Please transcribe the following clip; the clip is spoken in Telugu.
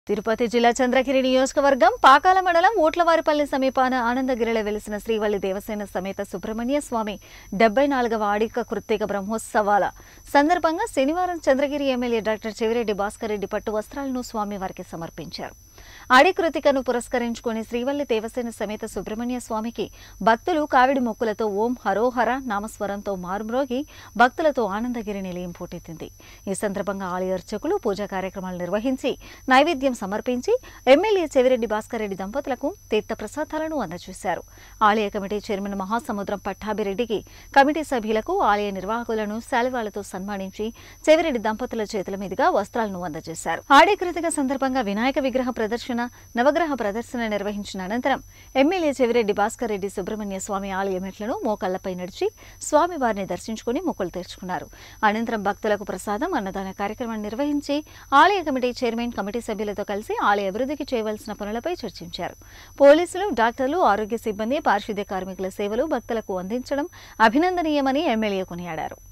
తిరుపతి జిల్లా చంద్రగిరి నియోజకవర్గం పాకాల మండలం ఓట్లవారిపల్లి సమీపాన ఆనందగిరిలో వెలిసిన శ్రీవల్లి దేవసేన సమేత సుబ్రహ్మణ్య స్వామి డెబ్బై నాలుగవ ఆడిక కృత్తిక బ్రహ్మోత్సవాల సందర్భంగా శనివారం చంద్రగిరి ఎమ్మెల్యే డాక్టర్ చెవిరెడ్డి భాస్కర్ రెడ్డి పట్టు వస్త్రాలను స్వామివారికి సమర్పించారు ఆడి కృతికను పురస్కరించుకుని శ్రీవల్లి దేవసేన సమేత సుబ్రహ్మణ్య స్వామికి భక్తులు కావిడి మొక్కులతో ఓం హరోహర నామస్వరంతో మారుమ్రోగి భక్తులతో ఆనందగిరి నిలయం పోటెత్తింది ఈ సందర్భంగా ఆలయ అర్చకులు పూజా కార్యక్రమాలు నిర్వహించి నైవేద్యం సమర్పించి ఎమ్మెల్యే చెవిరెడ్డి భాస్కర్ రెడ్డి దంపతులకు తీర్థ ప్రసాదాలను అందజేశారు ఆలయ కమిటీ చైర్మన్ మహాసముద్రం పట్టాభిరెడ్డికి కమిటీ సభ్యులకు ఆలయ నిర్వాహకులను శాలువాలతో సన్మానించి చెవిరెడ్డి దంపతుల చేతుల మీదుగా వస్త్రాలను అందజేశారు ఆడే కృతిక సందర్భంగా వినాయక విగ్రహ ప్రదర్శన నవగ్రహ ప్రదర్శన నిర్వహించిన అనంతరం ఎమ్మెల్యే చెవిరెడ్డి భాస్కర్ రెడ్డి సుబ్రహ్మణ్య స్వామి ఆలయ మెట్లను మోకాళ్లపై నడిచి స్వామివారిని దర్శించుకుని మొక్కులు తెరుచుకున్నారు అనంతరం భక్తులకు ప్రసాదం అన్నదాన కార్యక్రమాన్ని నిర్వహించి ఆలయ కమిటీ చైర్మన్ కమిటీ సభ్యులతో కలిసి ఆలయ అభివృద్ధికి చేయవలసిన పనులపై చర్చించారు పోలీసులు డాక్టర్లు ఆరోగ్య సిబ్బంది పారిశుద్ధ్య కార్మికుల సేవలు భక్తులకు అందించడం అభినందనీయమని ఎమ్మెల్యే కొనియాడారు